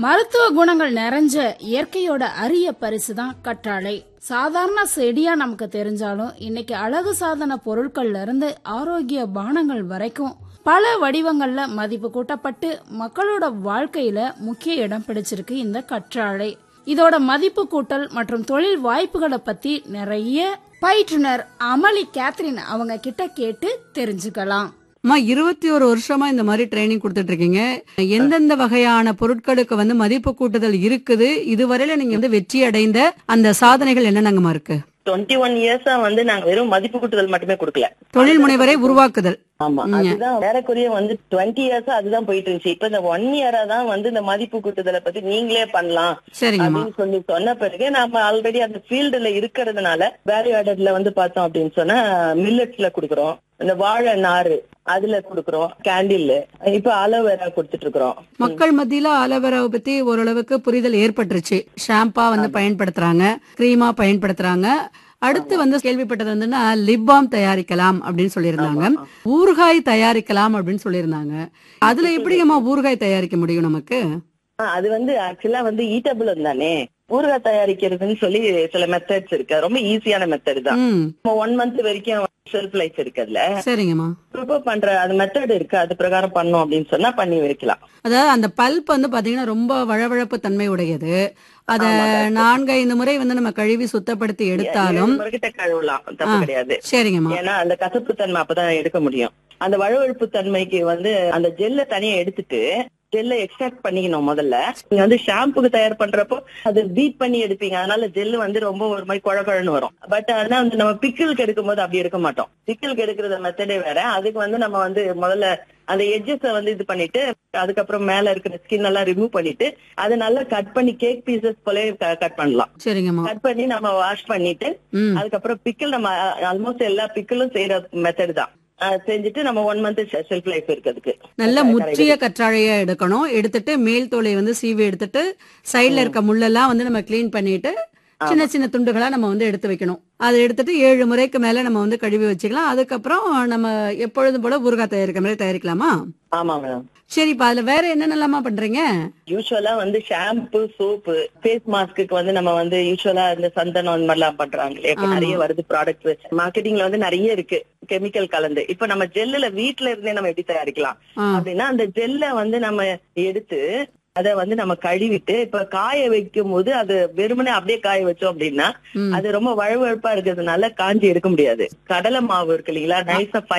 மருத்துவ குணங்கள் நிறைஞ்ச இயற்கையோட அரிய பரிசு தான் கற்றாழை சாதாரண செடியா நமக்கு தெரிஞ்சாலும் இன்னைக்கு அழகு சாதன பொருட்கள்ல இருந்து ஆரோக்கிய பானங்கள் வரைக்கும் பல வடிவங்கள்ல மதிப்பு கூட்டப்பட்டு மக்களோட வாழ்க்கையில முக்கிய இடம் பிடிச்சிருக்கு இந்த கற்றாழை இதோட மதிப்பு கூட்டல் மற்றும் தொழில் வாய்ப்புகளை பத்தி நிறைய பயிற்றுனர் அமளி கேத்ரின் அவங்க கிட்ட கேட்டு தெரிஞ்சுக்கலாம் அம்மா இருபத்தி ஒரு வருஷமா இந்த மாதிரி ட்ரைனிங் கொடுத்துட்டு இருக்கீங்க எந்தெந்த வகையான பொருட்களுக்கு வந்து மதிப்பு கூட்டுதல் இருக்குது இதுவரையில நீங்க வந்து வெற்றி அடைந்த அந்த சாதனைகள் என்னென்னங்கம்மா இருக்கு டுவெண்ட்டி ஒன் இயர்ஸா வந்து நாங்க வெறும் மதிப்பு கூட்டுதல் மட்டுமே கொடுக்கல தொழில் முனைவரை உருவாக்குதல் ஆமா அதுதான் ஏறக்குறைய வந்து டுவெண்ட்டி இயர்ஸா அதுதான் போயிட்டு இருந்துச்சு இப்ப இந்த ஒன் இயரா தான் வந்து இந்த மதிப்பு கூட்டுதலை பத்தி நீங்களே பண்ணலாம் சரிங்கம்மா அப்படின்னு சொல்லி சொன்ன பிறகு நாம ஆல்ரெடி அந்த ஃபீல்டுல இருக்கிறதுனால வேல்யூ ஆடட்ல வந்து பார்த்தோம் அப்படின்னு சொன்னா மில்லட்ஸ்ல குடுக்குறோம் இந்த வாழை நாறு அதுல குடுக்குறோம் கேண்டில் இப்ப அலோவேரா கொடுத்துட்டு இருக்கிறோம் மக்கள் மத்தியில ஆலோவேராவை பத்தி ஓரளவுக்கு புரிதல் ஏற்பட்டுருச்சு ஷாம்பா வந்து பயன்படுத்துறாங்க கிரீமா பயன்படுத்துறாங்க அடுத்து வந்து கேள்விப்பட்டது வந்துன்னா லிப் பாம் தயாரிக்கலாம் அப்படின்னு சொல்லியிருந்தாங்க ஊறுகாய் தயாரிக்கலாம் அப்படின்னு சொல்லியிருந்தாங்க அதுல எப்படிங்கம்மா ஊறுகாய் தயாரிக்க முடியும் நமக்கு ஆ, அது வந்து ஆக்சுவலா வந்து ஈட்டபிள் தானே ஊறுகாய் தயாரிக்கிறதுன்னு சொல்லி சில மெத்தட்ஸ் இருக்கு ரொம்ப ஈஸியான மெத்தட் தான் ம் ஒன் மந்த் வரைக்கும் செல்ஃப் லைஃப் இருக்குல்ல சரிங்கம்மா ப்ரிப்பேர் பண்ற அது மெத்தட் இருக்கு அது பிரகாரம் பண்ணோம் அப்படின்னு சொன்னா பண்ணி வைக்கலாம் அதாவது அந்த பல்ப் வந்து பாத்தீங்கன்னா ரொம்ப வழவழப்பு தன்மை உடையது அத நான்கு ஐந்து முறை வந்து நம்ம கழுவி சுத்தப்படுத்தி எடுத்தாலும் ஏழு முறைகிட்ட கழுவலாம் தப்பு கிடையாது சரிங்கம்மா ஏன்னா அந்த கசப்பு தன்மை அப்பதான் எடுக்க முடியும் அந்த வழுவழுப்பு தன்மைக்கு வந்து அந்த ஜெல்ல தனியா எடுத்துட்டு ஜெல்ல எக்ஸ்ட்ராக்ட் பண்ணிக்கணும் முதல்ல நீங்க வந்து ஷாம்புக்கு தயார் பண்றப்போ அது பீட் பண்ணி எடுப்பீங்க அதனால ஜெல் வந்து ரொம்ப ஒரு மாதிரி குழகுழன்னு வரும் பட் ஆனா வந்து நம்ம பிக்கிளுக்கு எடுக்கும்போது அப்படி எடுக்க மாட்டோம் பிக்கிளுக்கு எடுக்கிற மெத்தடே வேற அதுக்கு வந்து நம்ம வந்து முதல்ல அந்த எட்ஜஸ் வந்து இது பண்ணிட்டு அதுக்கப்புறம் மேல இருக்கிற ஸ்கின் எல்லாம் ரிமூவ் பண்ணிட்டு அதை நல்லா கட் பண்ணி கேக் பீசஸ் போல கட் பண்ணலாம் சரிங்கம்மா கட் பண்ணி நம்ம வாஷ் பண்ணிட்டு ம் அதுக்கப்புறம் பிக்கிள் நம்ம ஆல்மோஸ்ட் எல்லா பிக்கிளும் செய்யற மெத்தட் தான் அஹ் செஞ்சுட்டு நம்ம ஒன் மந்த் ஷெல்ஃப் லைஃப் இருக்கிறதுக்கு நல்ல முற்றிய கற்றாழையா எடுக்கணும் எடுத்துட்டு மேல் தோலை வந்து சீவி எடுத்துட்டு சைடுல இருக்க முள்ளெல்லாம் வந்து நம்ம க்ளீன் பண்ணிட்டு சின்ன சின்ன துண்டுகளா நம்ம வந்து எடுத்து வைக்கணும் அதை எடுத்துட்டு ஏழு முறைக்கு மேல நம்ம வந்து கழுவி வச்சுக்கலாம் அதுக்கப்புறம் நம்ம எப்பொழுதும் போல ஊறுகாய் தயாரிக்கிற மாதிரி தயாரிக்கலாமா ஆமா மேடம் சரி இப்ப அதுல வேற என்னென்னலாமா பண்றீங்க யூஸ்வலா வந்து ஷாம்பு சோப்பு ஃபேஸ் மாஸ்க்கு வந்து நம்ம வந்து யூஸ்வலா இந்த சந்தனம் அந்த மாதிரி எல்லாம் பண்றாங்களே இப்ப ஆமா. நிறைய வருது ப்ராடக்ட் மார்க்கெட்டிங்ல வந்து நிறைய இருக்கு கெமிக்கல் கலந்து இப்ப நம்ம ஜெல்லுல வீட்ல இருந்தே நம்ம எப்படி தயாரிக்கலாம் ஆ, அப்படின்னா அந்த ஜெல்ல வந்து நம்ம எடுத்து அத வந்து நம்ம கழுவிட்டு இப்ப காய வைக்கும் போது அது வெறுமனே அப்படியே காய வச்சோம் அப்படின்னா ம். அது ரொம்ப வழுவழுப்பா இருக்கிறதுனால காஞ்சி எடுக்க முடியாது கடலை மாவு இருக்கு இல்லைங்களா நைஸா